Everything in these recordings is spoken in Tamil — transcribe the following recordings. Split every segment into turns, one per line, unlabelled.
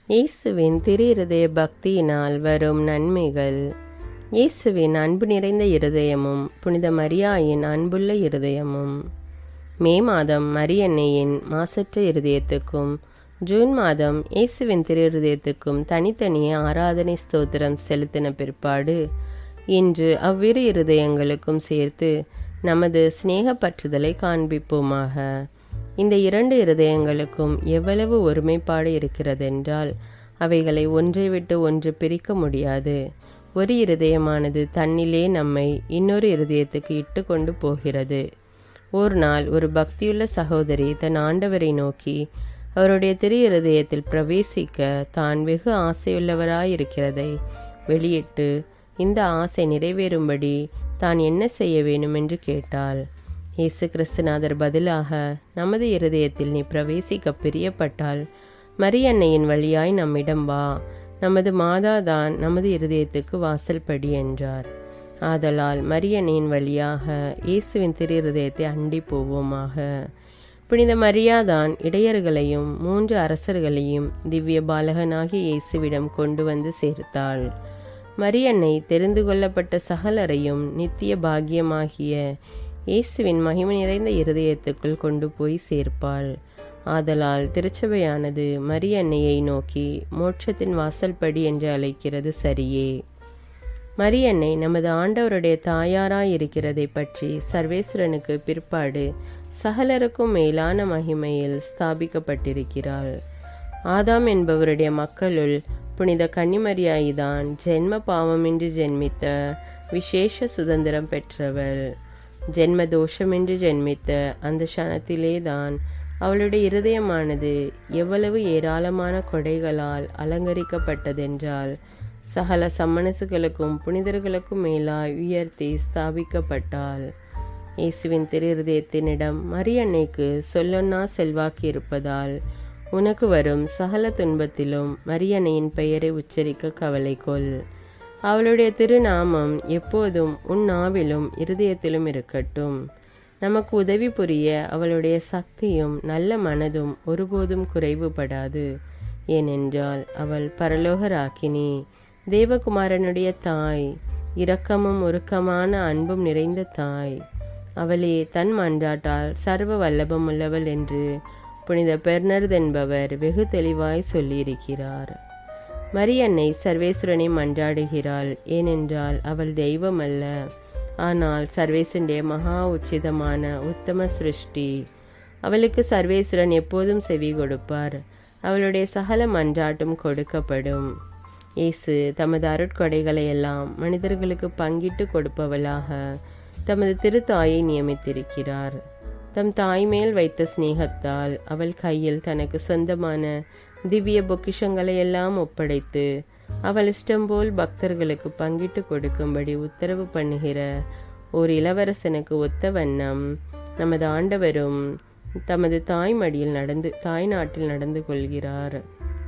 இயேசுவின் திரு இருதய பக்தியினால் வரும் நன்மைகள் இயேசுவின் அன்பு நிறைந்த இருதயமும் புனித மரியாயின் அன்புள்ள இருதயமும் மே மாதம் மரியன்னையின் மாசற்ற இருதயத்துக்கும் ஜூன் மாதம் இயேசுவின் திரு இருதயத்துக்கும் தனித்தனியே ஆராதனை ஸ்தோத்திரம் செலுத்தின பிற்பாடு இன்று அவ்விரு இருதயங்களுக்கும் சேர்த்து நமது சிநேக பற்றுதலை காண்பிப்போமாக இந்த இரண்டு இருதயங்களுக்கும் எவ்வளவு ஒருமைப்பாடு இருக்கிறதென்றால் அவைகளை ஒன்றை விட்டு ஒன்று பிரிக்க முடியாது ஒரு இருதயமானது தன்னிலே நம்மை இன்னொரு இருதயத்துக்கு இட்டு கொண்டு போகிறது ஒரு நாள் ஒரு பக்தியுள்ள சகோதரி தன் ஆண்டவரை நோக்கி அவருடைய திரு இருதயத்தில் பிரவேசிக்க தான் வெகு ஆசையுள்ளவராயிருக்கிறதை வெளியிட்டு இந்த ஆசை நிறைவேறும்படி தான் என்ன செய்ய வேண்டும் என்று கேட்டாள் இயேசு கிறிஸ்துநாதர் பதிலாக நமது இருதயத்தில் நீ பிரவேசிக்க பிரியப்பட்டால் மரியன்னையின் வழியாய் நம்மிடம் வா நமது மாதாதான் நமது இருதயத்துக்கு வாசல் படி என்றார் ஆதலால் மரியன்னையின் வழியாக இயேசுவின் திரு இருதயத்தை அண்டி போவோமாக புனித மரியாதான் இடையர்களையும் மூன்று அரசர்களையும் திவ்ய பாலகனாகிய இயேசுவிடம் கொண்டு வந்து சேர்த்தாள் மரியன்னை தெரிந்து கொள்ளப்பட்ட சகலரையும் நித்திய பாக்கியமாகிய இயேசுவின் மகிமை நிறைந்த இருதயத்துக்குள் கொண்டு போய் சேர்ப்பாள் ஆதலால் திருச்சபையானது மரியன்னையை நோக்கி மோட்சத்தின் வாசல்படி என்று அழைக்கிறது சரியே மரியன்னை நமது ஆண்டவருடைய தாயாராய் இருக்கிறதை பற்றி சர்வேஸ்வரனுக்கு பிற்பாடு சகலருக்கும் மேலான மகிமையில் ஸ்தாபிக்கப்பட்டிருக்கிறாள் ஆதாம் என்பவருடைய மக்களுள் புனித கன்னிமரியாய்தான் ஜென்ம பாவமின்றி ஜென்மித்த விசேஷ சுதந்திரம் பெற்றவள் ஜென்ம தோஷமின்றி ஜென்மித்த அந்த க்ஷணத்திலேதான் அவளுடைய இருதயமானது எவ்வளவு ஏராளமான கொடைகளால் அலங்கரிக்கப்பட்டதென்றால் சகல சம்மனசுகளுக்கும் புனிதர்களுக்கும் மேலாய் உயர்த்தி ஸ்தாபிக்கப்பட்டாள் இயேசுவின் திரு இருதயத்தினிடம் மரியன்னைக்கு சொல்லொன்னா செல்வாக்கு இருப்பதால் உனக்கு வரும் சகல துன்பத்திலும் மரியன்னையின் பெயரை உச்சரிக்க கவலை கொள் அவளுடைய திருநாமம் எப்போதும் உன் நாவிலும் இருதயத்திலும் இருக்கட்டும் நமக்கு உதவி புரிய அவளுடைய சக்தியும் நல்ல மனதும் ஒருபோதும் குறைவுபடாது ஏனென்றால் அவள் பரலோக ராக்கினி தேவகுமாரனுடைய தாய் இரக்கமும் உருக்கமான அன்பும் நிறைந்த தாய் அவளே தன் மன்றாட்டால் சர்வ வல்லபம் உள்ளவள் என்று புனித பெர்னர்த் என்பவர் வெகு தெளிவாய் சொல்லியிருக்கிறார் மரியன்னை சர்வேஸ்வரனை மன்றாடுகிறாள் ஏனென்றால் அவள் தெய்வம் அல்ல ஆனால் சர்வேசனுடைய மகா உச்சிதமான உத்தம சிருஷ்டி அவளுக்கு சர்வேஸ்வரன் எப்போதும் செவி கொடுப்பார் அவளுடைய சகல மன்றாட்டும் கொடுக்கப்படும் இயேசு தமது அருட்கொடைகளை எல்லாம் மனிதர்களுக்கு பங்கிட்டு கொடுப்பவளாக தமது திருத்தாயை நியமித்திருக்கிறார் தம் தாய் மேல் வைத்த சிநேகத்தால் அவள் கையில் தனக்கு சொந்தமான திவ்ய பொக்கிஷங்களை எல்லாம் ஒப்படைத்து அவள் இஷ்டம்போல் பக்தர்களுக்கு பங்கிட்டு கொடுக்கும்படி உத்தரவு பண்ணுகிற ஒரு இளவரசனுக்கு ஒத்த வண்ணம் நமது ஆண்டவரும் தமது தாய் மடியில் நடந்து தாய் நாட்டில் நடந்து கொள்கிறார்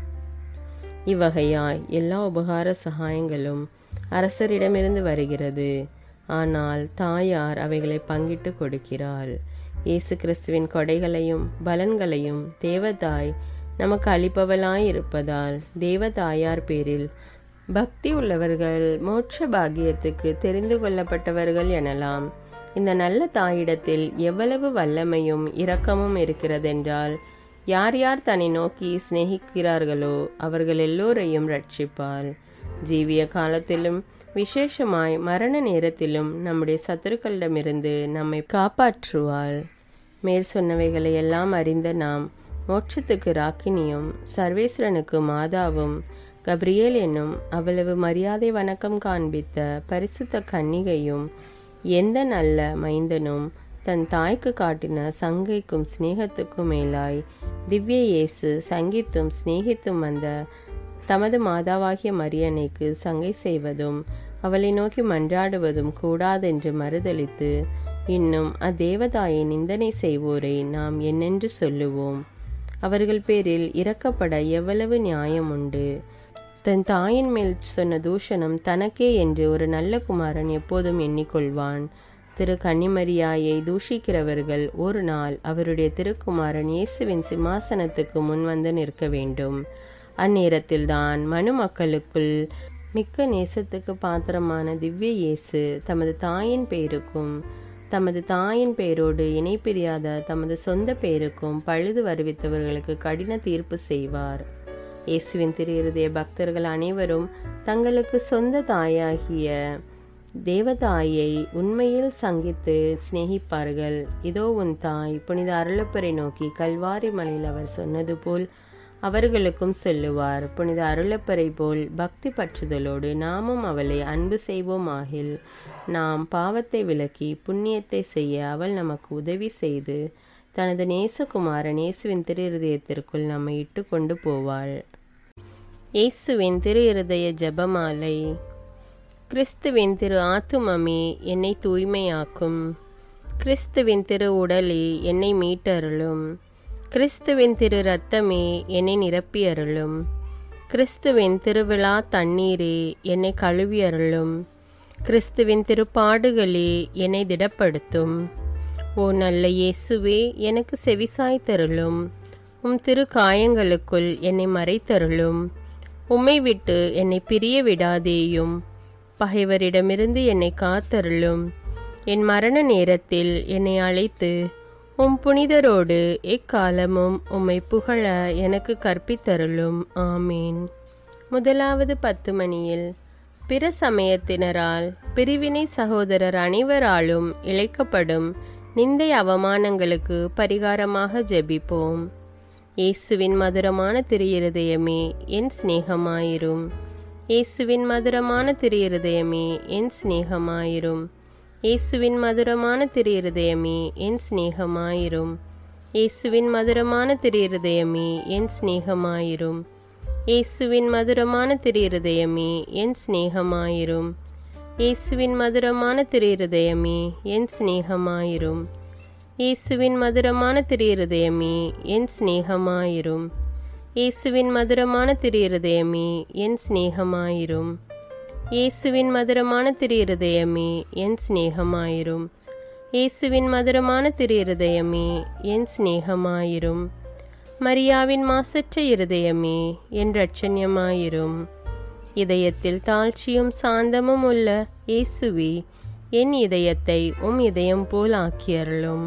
இவ்வகையாய் எல்லா உபகார சகாயங்களும் அரசரிடமிருந்து வருகிறது ஆனால் தாயார் அவைகளை பங்கிட்டு கொடுக்கிறாள் இயேசு கிறிஸ்துவின் கொடைகளையும் பலன்களையும் தேவதாய் நமக்கு அளிப்பவளாய் இருப்பதால் தேவதாயார் பேரில் பக்தி உள்ளவர்கள் மோட்ச பாகியத்துக்கு தெரிந்து கொள்ளப்பட்டவர்கள் எனலாம் இந்த நல்ல தாயிடத்தில் எவ்வளவு வல்லமையும் இரக்கமும் இருக்கிறதென்றால் யார் யார் தன்னை நோக்கி சிநேகிக்கிறார்களோ அவர்கள் எல்லோரையும் ரட்சிப்பாள் ஜீவிய காலத்திலும் விசேஷமாய் மரண நேரத்திலும் நம்முடைய சத்துருக்களிடமிருந்து நம்மை காப்பாற்றுவாள் மேல் சொன்னவைகளை எல்லாம் அறிந்த நாம் மோட்சத்துக்கு ராக்கினியும் சர்வேஸ்வரனுக்கு மாதாவும் கப்ரியேல் என்னும் அவ்வளவு மரியாதை வணக்கம் காண்பித்த பரிசுத்த கன்னிகையும் எந்த நல்ல மைந்தனும் தன் தாய்க்கு காட்டின சங்கைக்கும் சிநேகத்துக்கும் மேலாய் திவ்ய இயேசு சங்கித்தும் சிநேகித்தும் வந்த தமது மாதாவாகிய மரியன்னைக்கு சங்கை செய்வதும் அவளை நோக்கி மன்றாடுவதும் கூடாதென்று மறுதளித்து இன்னும் அத்தேவதாயை நிந்தனை செய்வோரை நாம் என்னென்று சொல்லுவோம் அவர்கள் பேரில் இறக்கப்பட எவ்வளவு நியாயம் உண்டு தன் தாயின் மேல் சொன்ன தூஷணம் தனக்கே என்று ஒரு நல்ல குமாரன் எப்போதும் எண்ணிக்கொள்வான் திரு கன்னிமரியாயை தூஷிக்கிறவர்கள் ஒரு நாள் அவருடைய திருக்குமாரன் இயேசுவின் சிம்மாசனத்துக்கு முன் வந்து நிற்க வேண்டும் அந்நேரத்தில்தான் மனு மக்களுக்குள் மிக்க நேசத்துக்கு பாத்திரமான திவ்ய இயேசு தமது தாயின் பேருக்கும் தமது தாயின் பேரோடு இணை பிரியாத தமது சொந்த பேருக்கும் பழுது வருவித்தவர்களுக்கு கடின தீர்ப்பு செய்வார் இயேசுவின் திரு இருதய பக்தர்கள் அனைவரும் தங்களுக்கு சொந்த தாயாகிய தேவதாயை உண்மையில் சங்கித்து சிநேகிப்பார்கள் இதோ உன் தாய் புனித அருளப்பரை நோக்கி கல்வாரி மலையில் அவர் சொன்னது போல் அவர்களுக்கும் சொல்லுவார் புனித அருளப்பரை போல் பக்தி பற்றுதலோடு நாமும் அவளை அன்பு செய்வோமாகில் நாம் பாவத்தை விலக்கி புண்ணியத்தை செய்ய அவள் நமக்கு உதவி செய்து தனது நேசகுமாரன் இயேசுவின் திரு இருதயத்திற்குள் நம்மை இட்டு கொண்டு போவாள் இயேசுவின் திரு இருதய ஜெபமாலை கிறிஸ்துவின் திரு ஆத்துமமே என்னை தூய்மையாக்கும் கிறிஸ்துவின் திரு உடலே என்னை மீட்டருளும் கிறிஸ்துவின் திரு ரத்தமே என்னை நிரப்பியருளும் கிறிஸ்துவின் திருவிழா தண்ணீரே என்னை கழுவியருளும் கிறிஸ்துவின் திருப்பாடுகளே என்னை திடப்படுத்தும் ஓ நல்ல இயேசுவே எனக்கு செவிசாய்த்தருளும் உம் திரு காயங்களுக்குள் என்னை மறைத்தருளும் உம்மை விட்டு என்னை பிரிய விடாதேயும் பகைவரிடமிருந்து என்னை காத்தருளும் என் மரண நேரத்தில் என்னை அழைத்து உம் புனிதரோடு எக்காலமும் உம்மை புகழ எனக்கு கற்பித்தருளும் ஆமீன் முதலாவது பத்து மணியில் பிற சமயத்தினரால் பிரிவினை சகோதரர் அனைவராலும் இழைக்கப்படும் நிந்தை அவமானங்களுக்கு பரிகாரமாக ஜெபிப்போம் இயேசுவின் மதுரமான திரு இருதயமே என் சிநேகமாயிரும் இயேசுவின் மதுரமான திரு இருதயமே என் சிநேகமாயிரும் இயேசுவின் மதுரமான திரு இருதயமே என் சிநேகமாயிரும் இயேசுவின் மதுரமான திரு இருதயமே என் சிநேகமாயிரும் இயேசுவின் மதுரமான திரு இருதயமே என் சிநேகமாயிரும் இயேசுவின் மதுரமான திரு இருதயமே என் சிநேகமாயிரும் இயேசுவின் மதுரமான திரு இருதயமே என் சிநேகமாயிரும் இயேசுவின் மதுரமான திரு இருதயமே என் சிநேகமாயிரும் இயேசுவின் மதுரமான திரு இருதயமே என் சிநேகமாயிரும் இயேசுவின் மதுரமான திரு இருதயமே என் சிநேகமாயிரும் மரியாவின் மாசற்ற இருதயமே என் ரட்சண்யமாயிரும் இதயத்தில் தாழ்ச்சியும் சாந்தமும் உள்ள இயேசுவே என் இதயத்தை உம் இதயம் போல் ஆக்கியருளும்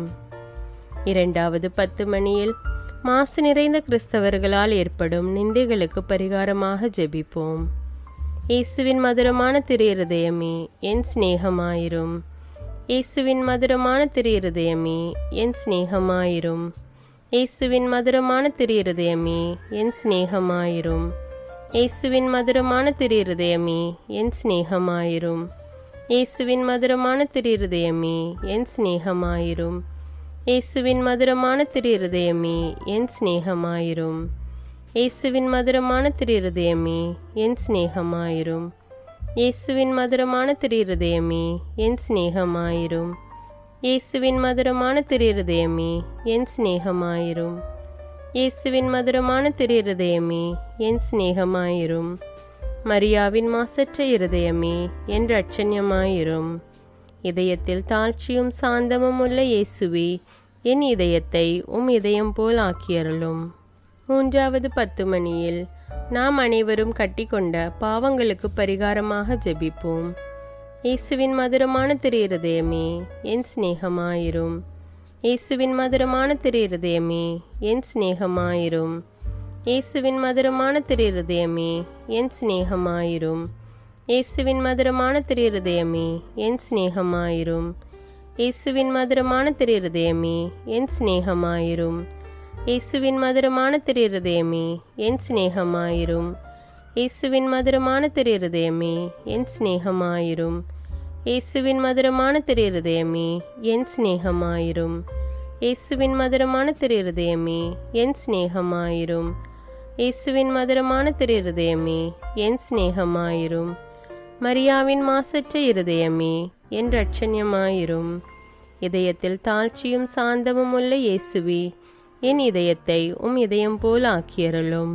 இரண்டாவது பத்து மணியில் மாசு நிறைந்த கிறிஸ்தவர்களால் ஏற்படும் நிந்தைகளுக்கு பரிகாரமாக ஜெபிப்போம் இயேசுவின் மதுரமான திரு இருதயமே என் சிநேகமாயிரும் இயேசுவின் மதுரமான திரு இருதயமே என் சிநேகமாயிரும் இயேசுவின் மதுரமான திரு இருதயமே என் சிநேகமாயிரும் இயேசுவின் மதுரமான திரு இருதயமே என் சிநேகமாயிரும் இயேசுவின் மதுரமான திரு இருதயமே என் சிநேகமாயிரும் இயேசுவின் மதுரமான திரு இருதயமே என் சிநேகமாயிரும் இயேசுவின் மதுரமான திரு இருதயமே என் சிநேகமாயிரும் இயேசுவின் மதுரமான திரு இருதயமே என் சிநேகமாயிரும் இயேசுவின் மதுரமான திரு இருதயமே என் சிநேகமாயிரும் இயேசுவின் மதுரமான திரு இருதயமே என் சிநேகமாயிரும் மரியாவின் மாசற்ற இருதயமே என் ரட்சண்யமாயிரும் இதயத்தில் தாழ்ச்சியும் சாந்தமும் உள்ள இயேசுவே என் இதயத்தை உம் இதயம் போல் ஆக்கியருளும் மூன்றாவது பத்து மணியில் நாம் அனைவரும் கட்டிக்கொண்ட பாவங்களுக்கு பரிகாரமாக ஜெபிப்போம் இயேசுவின் மதுரமான திரு இருதயமே என் சிநேகமாயிரும் இயேசுவின் மதுரமான திரு இருதயமே என் சிநேகமாயிரும் இயேசுவின் மதுரமான திரு இருதயமே என் சிநேகமாயிரும் இயேசுவின் மதுரமான திரு இருதயமே என் சிநேகமாயிரும் இயேசுவின் மதுரமான திரு இருதயமே என் சிநேகமாயிரும் இயேசுவின் மதுரமான திரு இருதயமே என் சிநேகமாயிரும் இயேசுவின் மதுரமான திரு இருதயமே என் சிநேகமாயிரும் இயேசுவின் மதுரமான திரு இருதயமே என் சிநேகமாயிரும் இயேசுவின் மதுரமான திரு இருதயமே என் சிநேகமாயிரும் இயேசுவின் மதுரமான திரு இருதயமே என் சிநேகமாயிரும் மரியாவின் மாசற்ற இருதயமே என் ரட்சண்யமாயிரும் இதயத்தில் தாழ்ச்சியும் சாந்தமும் உள்ள இயேசுவே என் இதயத்தை உம் இதயம் போல் ஆக்கியருளும்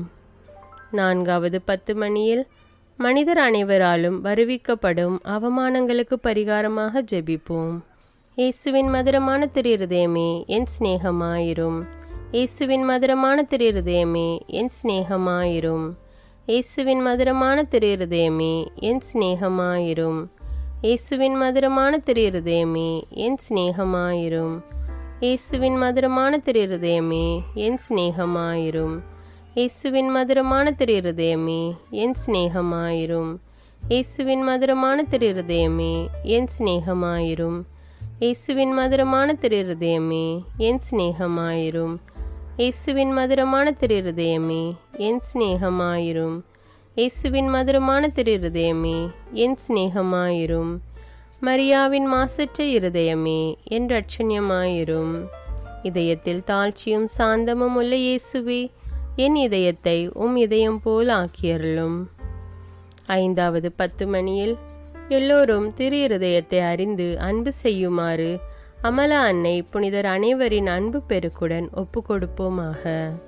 நான்காவது பத்து மணியில் மனிதர் அனைவராலும் வருவிக்கப்படும் அவமானங்களுக்கு பரிகாரமாக ஜெபிப்போம் இயேசுவின் மதுரமான திரு இருதயமே என் சிநேகமாயிரும் இயேசுவின் மதுரமான திரு இருதயமே என் சிநேகமாயிரும் இயேசுவின் மதுரமான திரு இருதயமே என் சிநேகமாயிரும் இயேசுவின் மதுரமான திரு இருதயமே என் சிநேகமாயிரும் இயேசுவின் மதுரமான திரு இருதயமே என் சிநேகமாயிரும் இயேசுவின் மதுரமான திரு இருதயமே என் சிநேகமாயிரும் இயேசுவின் மதுரமான திரு இருதயமே என் சிநேகமாயிரும் இயேசுவின் மதுரமான திரு இருதயமே என் சிநேகமாயிரும் இயேசுவின் மதுரமான திரு இருதயமே என் சிநேகமாயிரும் இயேசுவின் மதுரமான திரு இருதயமே என் சிநேகமாயிரும் மரியாவின் மாசற்ற இருதயமே என் ரட்சண்யமாயிரும் இதயத்தில் தாழ்ச்சியும் சாந்தமும் உள்ள இயேசுவே என் இதயத்தை உம் இதயம் போல் ஆக்கியருளும் ஐந்தாவது பத்து மணியில் எல்லோரும் திரு இருதயத்தை அறிந்து அன்பு செய்யுமாறு அமலா அன்னை புனிதர் அனைவரின் அன்பு பெருக்குடன் ஒப்பு கொடுப்போமாக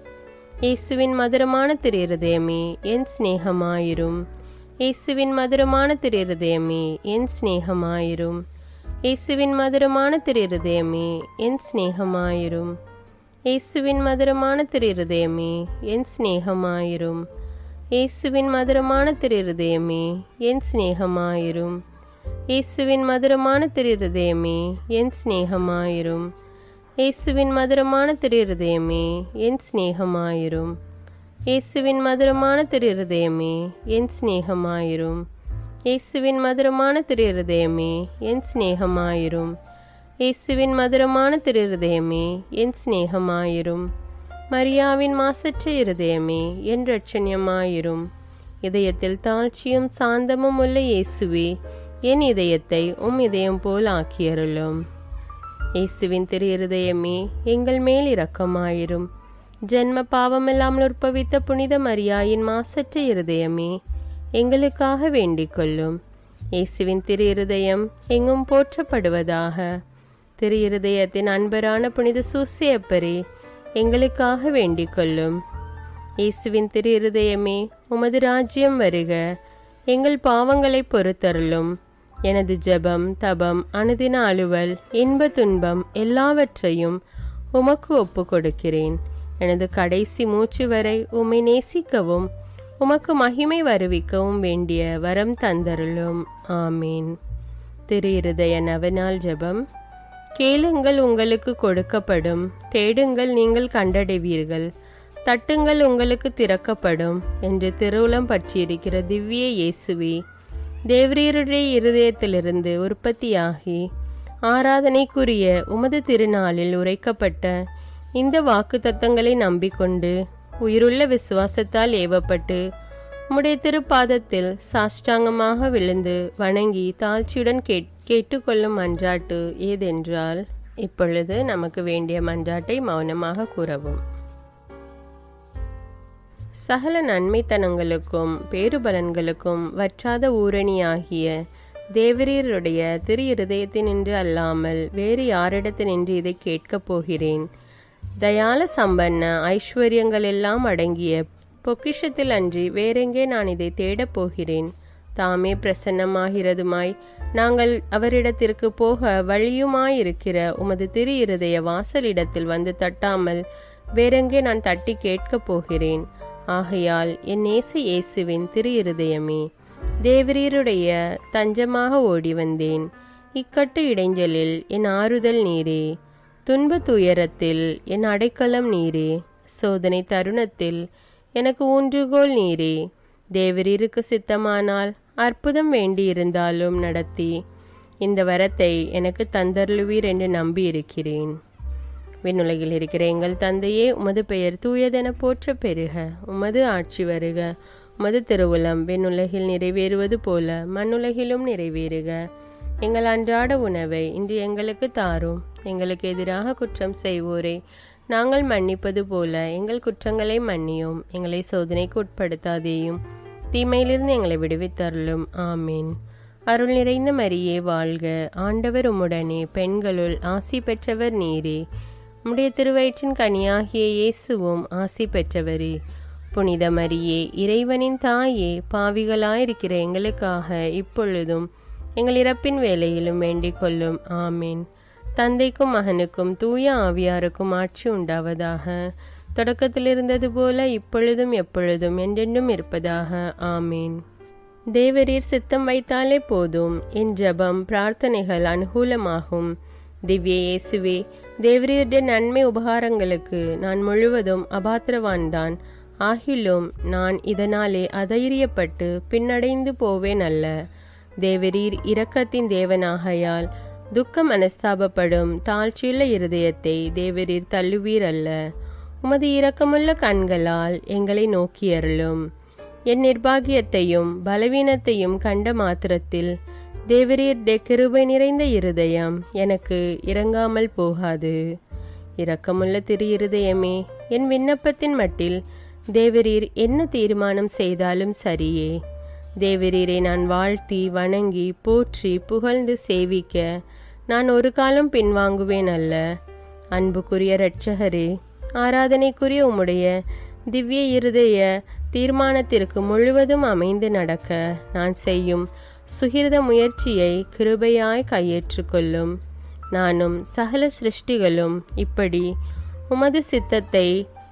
இயேசுவின் மதுரமான திரு இருதயமே என் சிநேகமாயிரும் இயேசுவின் மதுரமான திரு இருதயமே என் சிநேகமாயிரும் இயேசுவின் மதுரமான திரு இருதயமே என் சிநேகமாயிரும் இயேசுவின் மதுரமான திரு இருதயமே என் சிநேகமாயிரும் இயேசுவின் மதுரமான திரு இருதயமே என் சிநேகமாயிரும் இயேசுவின் மதுரமான திரு இருதயமே என் சிநேகமாயிரும் இயேசுவின் மதுரமான திரு இருதயமே என் சிநேகமாயிரும் இயேசுவின் மதுரமான திரு இருதயமே என் சிநேகமாயிரும் இயேசுவின் மதுரமான திரு இருதயமே என் சிநேகமாயிரும் இயேசுவின் மதுரமான திரு இருதயமே என் சிநேகமாயிரும் மரியாவின் மாசற்ற இருதயமே என் ரட்சண்யமாயிரும் இதயத்தில் தாழ்ச்சியும் சாந்தமும் உள்ள இயேசுவே என் இதயத்தை உம் இதயம் போல் ஆக்கியருளும் இயேசுவின் திரு இருதயமே எங்கள் மேல் இரக்கமாயிரும் ஜென்ம பாவமில்லாமல் உற்பவித்த புனித மரியாயின் மாசற்ற இருதயமே எங்களுக்காக வேண்டிக் கொள்ளும் இயேசுவின் திரு இருதயம் எங்கும் போற்றப்படுவதாக திரு இருதயத்தின் அன்பரான புனித சூசியப்பரே எங்களுக்காக வேண்டிக் கொள்ளும் இயேசுவின் திரு இருதயமே உமது ராஜ்யம் வருக எங்கள் பாவங்களை பொறுத்தருளும் எனது ஜெபம் தபம் அனுதின அலுவல் இன்ப துன்பம் எல்லாவற்றையும் உமக்கு ஒப்பு கொடுக்கிறேன் எனது கடைசி மூச்சு வரை உம்மை நேசிக்கவும் உமக்கு மகிமை வருவிக்கவும் வேண்டிய வரம் தந்தருளும் ஆமீன் திரு இருதய நவநாள் ஜெபம் கேளுங்கள் உங்களுக்கு கொடுக்கப்படும் தேடுங்கள் நீங்கள் கண்டடைவீர்கள் தட்டுங்கள் உங்களுக்கு திறக்கப்படும் என்று திருவுளம் பற்றியிருக்கிற திவ்ய இயேசுவே தேவரீருடைய இருதயத்திலிருந்து உற்பத்தியாகி ஆராதனைக்குரிய உமது திருநாளில் உரைக்கப்பட்ட இந்த வாக்கு தத்தங்களை நம்பிக்கொண்டு உயிருள்ள விசுவாசத்தால் ஏவப்பட்டு உம்முடைய திருப்பாதத்தில் சாஷ்டாங்கமாக விழுந்து வணங்கி தாழ்ச்சியுடன் கேட் கேட்டுக்கொள்ளும் மன்றாட்டு ஏதென்றால் இப்பொழுது நமக்கு வேண்டிய மன்றாட்டை மௌனமாக கூறவும் சகல நன்மைத்தனங்களுக்கும் பேறுபலன்களுக்கும் வற்றாத ஊரணியாகிய தேவரீருடைய திரு இருதயத்தினின்று அல்லாமல் வேறு யாரிடத்தினின்று இதை கேட்கப் போகிறேன் தயால சம்பன்ன ஐஸ்வர்யங்கள் எல்லாம் அடங்கிய பொக்கிஷத்தில் அன்றி வேறெங்கே நான் இதை தேடப் போகிறேன் தாமே பிரசன்னமாகிறதுமாய் நாங்கள் அவரிடத்திற்கு போக வழியுமாயிருக்கிற உமது திரு இருதய வாசலிடத்தில் வந்து தட்டாமல் வேறெங்கே நான் தட்டி கேட்கப் போகிறேன் ஆகையால் என் நேச இயேசுவின் திரு இருதயமே தேவரீருடைய தஞ்சமாக ஓடி வந்தேன் இக்கட்டு இடைஞ்சலில் என் ஆறுதல் நீரே துன்ப துயரத்தில் என் அடைக்கலம் நீரே சோதனை தருணத்தில் எனக்கு ஊன்றுகோல் நீரே தேவரீருக்கு சித்தமானால் அற்புதம் வேண்டியிருந்தாலும் நடத்தி இந்த வரத்தை எனக்கு தந்தருளுவீர் என்று நம்பியிருக்கிறேன் விண்ணுலகில் இருக்கிற எங்கள் தந்தையே உமது பெயர் தூயதென போற்ற பெருக உமது ஆட்சி வருக உமது திருவுளம் விண்ணுலகில் நிறைவேறுவது போல மண்ணுலகிலும் நிறைவேறுக எங்கள் அன்றாட உணவை இன்று எங்களுக்கு தாரும் எங்களுக்கு எதிராக குற்றம் செய்வோரை நாங்கள் மன்னிப்பது போல எங்கள் குற்றங்களை மன்னியும் எங்களை சோதனைக்கு உட்படுத்தாதேயும் தீமையிலிருந்து எங்களை விடுவித்தருளும் ஆமீன் அருள் நிறைந்த மரியே வாழ்க ஆண்டவர் உம்முடனே பெண்களுள் ஆசி பெற்றவர் நீரே உம்முடைய திருவயிற்றின் கனியாகிய இயேசுவும் ஆசி பெற்றவரே புனித மரியே இறைவனின் தாயே பாவிகளாயிருக்கிற எங்களுக்காக இப்பொழுதும் எங்கள் இறப்பின் வேலையிலும் வேண்டிக் கொள்ளும் ஆமீன் தந்தைக்கும் மகனுக்கும் தூய ஆவியாருக்கும் ஆட்சி உண்டாவதாக தொடக்கத்தில் இருந்தது போல இப்பொழுதும் எப்பொழுதும் என்றென்றும் இருப்பதாக ஆமீன் தேவரீர் சித்தம் வைத்தாலே போதும் என் ஜெபம் பிரார்த்தனைகள் அனுகூலமாகும் திவ்ய இயேசுவே தேவரீருடைய நன்மை உபகாரங்களுக்கு நான் முழுவதும் அபாத்திரவான்தான் ஆகிலும் நான் இதனாலே அதைரியப்பட்டு பின்னடைந்து போவேன் அல்ல தேவரீர் இரக்கத்தின் தேவனாகையால் துக்க மனஸ்தாபப்படும் தாழ்ச்சியுள்ள இருதயத்தை தேவரீர் தள்ளுவீர் அல்ல உமது இரக்கமுள்ள கண்களால் எங்களை நோக்கியருளும் என் நிர்பாகியத்தையும் பலவீனத்தையும் கண்ட மாத்திரத்தில் தேவரீர் கிருபை நிறைந்த இருதயம் எனக்கு இறங்காமல் போகாது இரக்கமுள்ள திரு இருதயமே என் விண்ணப்பத்தின் மட்டில் தேவரீர் என்ன தீர்மானம் செய்தாலும் சரியே தேவரீரை நான் வாழ்த்தி வணங்கி போற்றி புகழ்ந்து சேவிக்க நான் ஒரு காலம் பின்வாங்குவேன் அல்ல அன்புக்குரிய இரட்சகரே ஆராதனைக்குரிய உம்முடைய திவ்ய இருதய தீர்மானத்திற்கு முழுவதும் அமைந்து நடக்க நான் செய்யும் சுகிர்த முயற்சியை கிருபையாய் கையேற்றுக்கொள்ளும் நானும் சகல சிருஷ்டிகளும் இப்படி உமது சித்தத்தை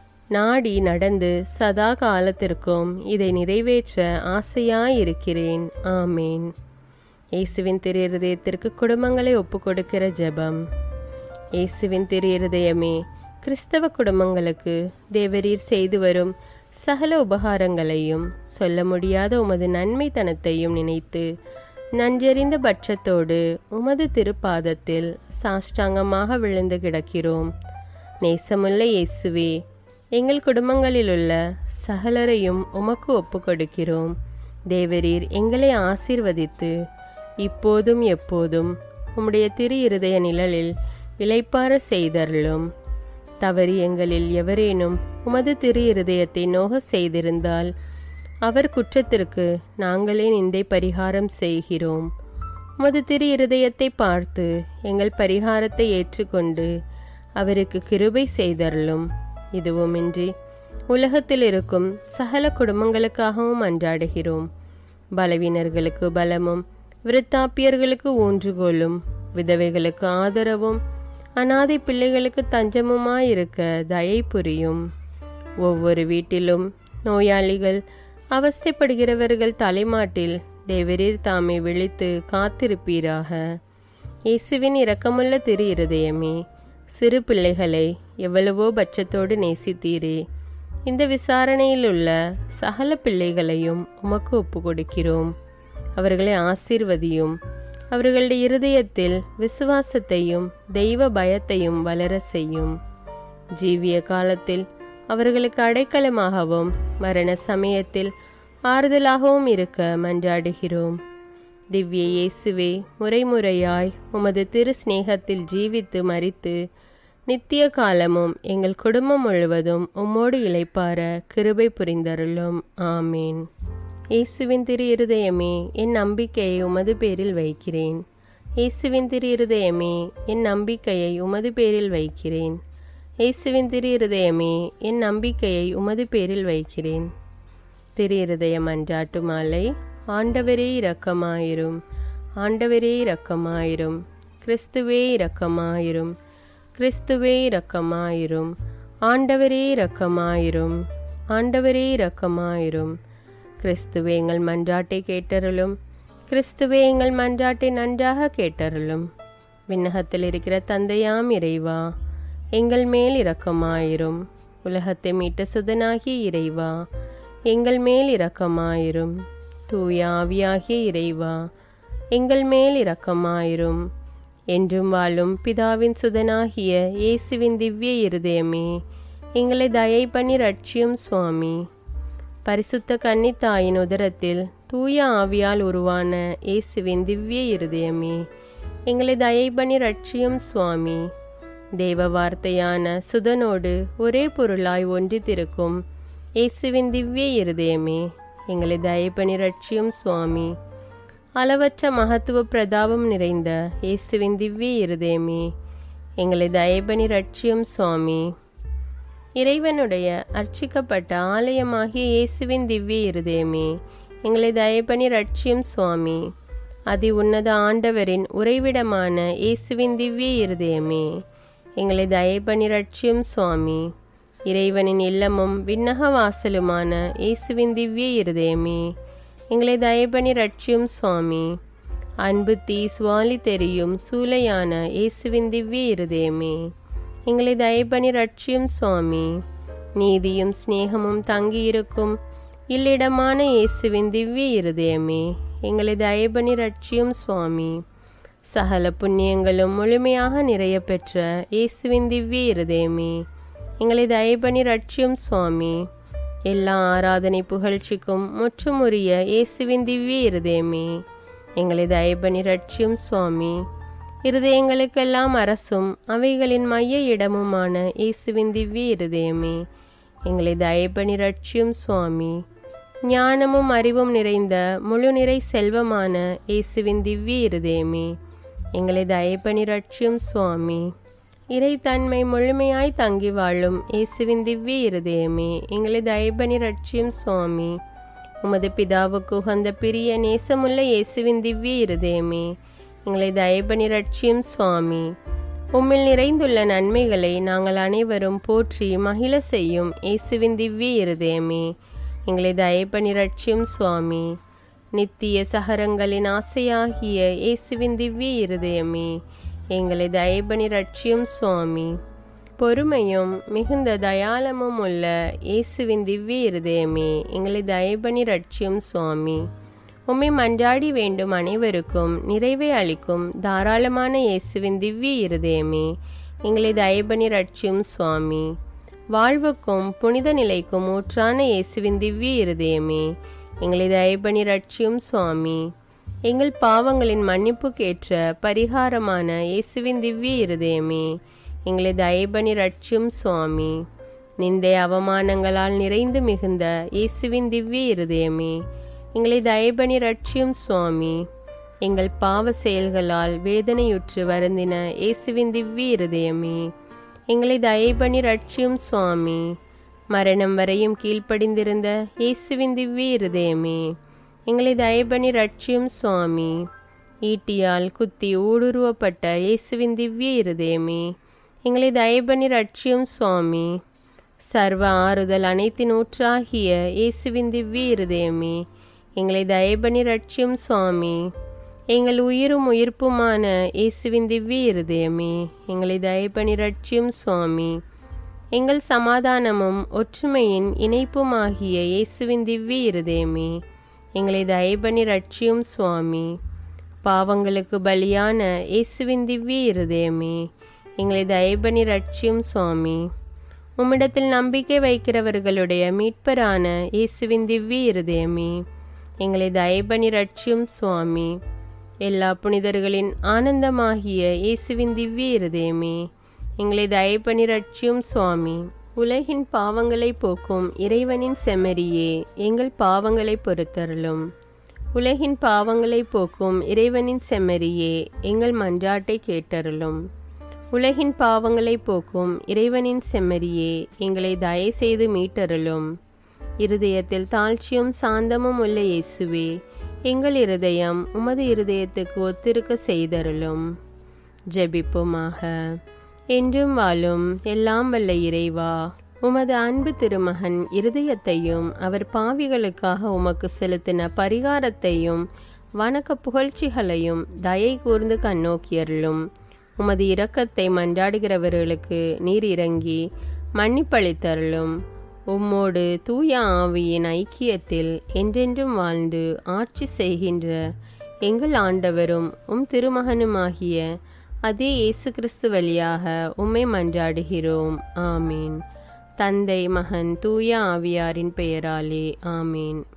நாடி நடந்து சதா காலத்திற்கும் இதை நிறைவேற்ற ஆசையாயிருக்கிறேன் ஆமேன் இயேசுவின் திரு இருதயத்திற்கு குடும்பங்களை ஒப்பு கொடுக்கிற ஜெபம் இயேசுவின் திரு இருதயமே கிறிஸ்தவ குடும்பங்களுக்கு தேவரீர் செய்து வரும் சகல உபகாரங்களையும் சொல்ல முடியாத உமது நன்மைத்தனத்தையும் நினைத்து நன்றறிந்த பட்சத்தோடு உமது திருப்பாதத்தில் சாஷ்டாங்கமாக விழுந்து கிடக்கிறோம் நேசமுள்ள இயேசுவே எங்கள் குடும்பங்களிலுள்ள சகலரையும் உமக்கு ஒப்பு கொடுக்கிறோம் தேவரீர் எங்களை ஆசீர்வதித்து இப்போதும் எப்போதும் உம்முடைய திரு இருதய நிழலில் இளைப்பார செய்தருளும் தவறி எங்களில் எவரேனும் உமது திரு இருதயத்தை நோக செய்திருந்தால் அவர் குற்றத்திற்கு நாங்களே நிந்தை பரிகாரம் செய்கிறோம் உமது திரு இருதயத்தை பார்த்து எங்கள் பரிகாரத்தை ஏற்றுக்கொண்டு அவருக்கு கிருபை செய்தருளும் இதுவுமின்றி உலகத்தில் இருக்கும் சகல குடும்பங்களுக்காகவும் அன்றாடுகிறோம் பலவீனர்களுக்கு பலமும் விருத்தாப்பியர்களுக்கு ஊன்றுகோலும் விதவைகளுக்கு ஆதரவும் அனாதை பிள்ளைகளுக்கு தஞ்சமுமாயிருக்க தயை புரியும் ஒவ்வொரு வீட்டிலும் நோயாளிகள் அவஸ்தைப்படுகிறவர்கள் தலைமாட்டில் தேவரீர் தாமே விழித்து காத்திருப்பீராக இயேசுவின் இரக்கமுள்ள திரு இருதயமே சிறு பிள்ளைகளை எவ்வளவோ பட்சத்தோடு நேசித்தீரே இந்த விசாரணையில் உள்ள சகல பிள்ளைகளையும் உமக்கு ஒப்பு கொடுக்கிறோம் அவர்களை ஆசீர்வதியும் அவர்களுடைய இருதயத்தில் விசுவாசத்தையும் தெய்வ பயத்தையும் வளர செய்யும் ஜீவிய காலத்தில் அவர்களுக்கு அடைக்கலமாகவும் மரண சமயத்தில் ஆறுதலாகவும் இருக்க மன்றாடுகிறோம் திவ்ய இயேசுவே முறைமுறையாய் உமது திரு சிநேகத்தில் ஜீவித்து மறித்து நித்திய காலமும் எங்கள் குடும்பம் முழுவதும் உம்மோடு இளைப்பார கிருபை புரிந்தருளும் ஆமீன் இயேசுவின் திரு இருதயமே என் நம்பிக்கையை உமது பேரில் வைக்கிறேன் இயேசுவின் திரு இருதயமே என் நம்பிக்கையை உமது பேரில் வைக்கிறேன் இயேசுவின் திரு இருதயமே என் நம்பிக்கையை உமது பேரில் வைக்கிறேன் திரு இருதயம் அன்றாட்டு மாலை ஆண்டவரே இரக்கமாயிரும் ஆண்டவரே இரக்கமாயிரும் கிறிஸ்துவே இரக்கமாயிரும் கிறிஸ்துவே இரக்கமாயிரும் ஆண்டவரே இரக்கமாயிரும் ஆண்டவரே இரக்கமாயிரும் கிறிஸ்துவே எங்கள் மன்றாட்டை கேட்டருளும் கிறிஸ்துவே எங்கள் மன்றாட்டை நன்றாக கேட்டருளும் விண்ணகத்தில் இருக்கிற தந்தையாம் இறைவா எங்கள் மேல் இரக்கமாயிரும் உலகத்தை மீட்ட சுதனாகிய இறைவா எங்கள் மேல் இரக்கமாயிரும் தூய ஆவியாகிய இறைவா எங்கள் மேல் இரக்கமாயிரும் என்றும் வாழும் பிதாவின் சுதனாகிய இயேசுவின் திவ்ய இருதயமே எங்களை தயை பண்ணி ரட்சியும் சுவாமி பரிசுத்த கன்னித்தாயின் உதரத்தில் தூய ஆவியால் உருவான இயேசுவின் திவ்ய இருதயமே எங்களை தயை பண்ணி ரட்சியும் சுவாமி தேவ வார்த்தையான சுதனோடு ஒரே பொருளாய் ஒன்றித்திருக்கும் இயேசுவின் திவ்ய இருதயமே எங்களை தயை பண்ணி ரட்சியும் சுவாமி அளவற்ற மகத்துவ பிரதாபம் நிறைந்த இயேசுவின் திவ்ய இருதயமே எங்களை தயபனி ரட்சியும் சுவாமி இறைவனுடைய அர்ச்சிக்கப்பட்ட ஆலயமாகிய இயேசுவின் திவ்ய இருதயமே எங்களை தயபனி ரட்சியும் சுவாமி அதி உன்னத ஆண்டவரின் உறைவிடமான இயேசுவின் திவ்ய இருதயமே எங்களை தயபனி ரட்சியும் சுவாமி இறைவனின் இல்லமும் விண்ணக வாசலுமான இயேசுவின் திவ்ய இருதயமே எங்களை தயபணி ரட்சியும் சுவாமி அன்பு தீ சுவாலி தெரியும் சூலையான இயேசுவின் திவ்ய இருதயமே எங்களை தயபணி ரட்சியும் சுவாமி நீதியும் சிநேகமும் தங்கியிருக்கும் இல்லிடமான இயேசுவின் திவ்ய இருதயமே எங்களை தயபணி ரட்சியும் சுவாமி சகல புண்ணியங்களும் முழுமையாக நிறைய பெற்ற இயேசுவின் திவ்ய இருதயமே எங்களை தயபணி ரட்சியும் சுவாமி எல்லா ஆராதனை புகழ்ச்சிக்கும் முற்றுமுறிய இயேசுவின் திவ்ய இருதயமே எங்களை தயபணி ரட்சியும் சுவாமி இருதயங்களுக்கெல்லாம் அரசும் அவைகளின் மைய இடமுமான இயேசுவின் திவ்ய இருதயமே எங்களை தயபணி ரட்சியும் சுவாமி ஞானமும் அறிவும் நிறைந்த முழு நிறை செல்வமான இயேசுவின் திவ்ய இருதயமே எங்களை தயபணி ரட்சியும் சுவாமி இறைத்தன்மை முழுமையாய் தங்கி வாழும் இயேசுவின் திவ்ய இருதயமே எங்களை தயபணி ரட்சியும் சுவாமி உமது பிதாவுக்கு உகந்த பிரிய நேசமுள்ள இயேசுவின் திவ்ய இருதயமே எங்களை தயபணி ரட்சியும் சுவாமி உம்மில் நிறைந்துள்ள நன்மைகளை நாங்கள் அனைவரும் போற்றி மகிழ செய்யும் இயேசுவின் திவ்ய இருதயமே எங்களை தயபணி ரட்சியும் சுவாமி நித்திய சகரங்களின் ஆசையாகிய இயேசுவின் திவ்ய இருதயமே எங்களை தயபணி ரட்சியும் சுவாமி பொறுமையும் மிகுந்த தயாளமும் உள்ள இயேசுவின் திவ்ய இருதயமே எங்களை தயபணி ரட்சியும் சுவாமி உம்மை மன்றாடி வேண்டும் அனைவருக்கும் நிறைவை அளிக்கும் தாராளமான இயேசுவின் திவ்ய இருதயமே எங்களை தயபணி ரட்சியும் சுவாமி வாழ்வுக்கும் புனித நிலைக்கும் ஊற்றான இயேசுவின் திவ்ய இருதயமே எங்களை தயபணி ரட்சியும் சுவாமி எங்கள் பாவங்களின் மன்னிப்புக்கேற்ற பரிகாரமான இயேசுவின் திவ்ய இருதயமே எங்களை தயபணி ரட்சியும் சுவாமி நிந்தை அவமானங்களால் நிறைந்து மிகுந்த இயேசுவின் திவ்ய இருதயமே எங்களை தயபணி ரட்சியும் சுவாமி எங்கள் பாவ செயல்களால் வேதனையுற்று வருந்தின இயேசுவின் திவ்ய இருதயமே எங்களை தயபணி ரட்சியும் சுவாமி மரணம் வரையும் கீழ்ப்படிந்திருந்த இயேசுவின் திவ்ய இருதயமே எங்களை தயபணி ரட்சியும் சுவாமி ஈட்டியால் குத்தி ஊடுருவப்பட்ட இயேசுவின் திவ்ய இருதயமே எங்களை தயபணி ரட்சியும் சுவாமி சர்வ ஆறுதல் அனைத்தின் ஊற்றாகிய இயேசுவின் திவ்ய இருதயமே எங்களை தயபணி ரட்சியும் சுவாமி எங்கள் உயிரும் உயிர்ப்புமான இயேசுவின் திவ்ய இருதயமே எங்களை தயபணி ரட்சியும் சுவாமி எங்கள் சமாதானமும் ஒற்றுமையின் இணைப்புமாகிய இயேசுவின் திவ்ய இருதயமே எங்களை தயபணி ரட்சியும் சுவாமி பாவங்களுக்கு பலியான இயேசுவின் திவ்ய இருதயமே எங்களை தயபணி ரட்சியும் சுவாமி உம்மிடத்தில் நம்பிக்கை வைக்கிறவர்களுடைய மீட்பரான இயேசுவின் திவ்ய இருதயமே எங்களை தயபணி ரட்சியும் சுவாமி எல்லா புனிதர்களின் ஆனந்தமாகிய இயேசுவின் திவ்ய இருதயமே எங்களை தயபணி ரட்சியும் சுவாமி உலகின் பாவங்களை போக்கும் இறைவனின் செம்மறியே எங்கள் பாவங்களை பொறுத்தருளும் உலகின் பாவங்களை போக்கும் இறைவனின் செம்மறியே எங்கள் மன்றாட்டை கேட்டருளும் உலகின் பாவங்களை போக்கும் இறைவனின் செம்மறியே எங்களை தயை செய்து மீட்டருளும் இருதயத்தில் தாழ்ச்சியும் சாந்தமும் உள்ள இயேசுவே எங்கள் இருதயம் உமது இருதயத்துக்கு ஒத்திருக்க செய்தருளும் ஜெபிப்போமாக என்றும் வாழும் எல்லாம் வல்ல இறைவா உமது அன்பு திருமகன் இருதயத்தையும் அவர் பாவிகளுக்காக உமக்கு செலுத்தின பரிகாரத்தையும் வணக்க புகழ்ச்சிகளையும் தயை கூர்ந்து கண்ணோக்கியருளும் உமது இரக்கத்தை மன்றாடுகிறவர்களுக்கு நீர் இறங்கி மன்னிப்பளித்தருளும் உம்மோடு தூய ஆவியின் ஐக்கியத்தில் என்றென்றும் வாழ்ந்து ஆட்சி செய்கின்ற எங்கள் ஆண்டவரும் உம் திருமகனுமாகிய அதே இயேசு கிறிஸ்து வழியாக உம்மை மன்றாடுகிறோம் ஆமீன் தந்தை மகன் தூய ஆவியாரின் பெயராலே ஆமீன்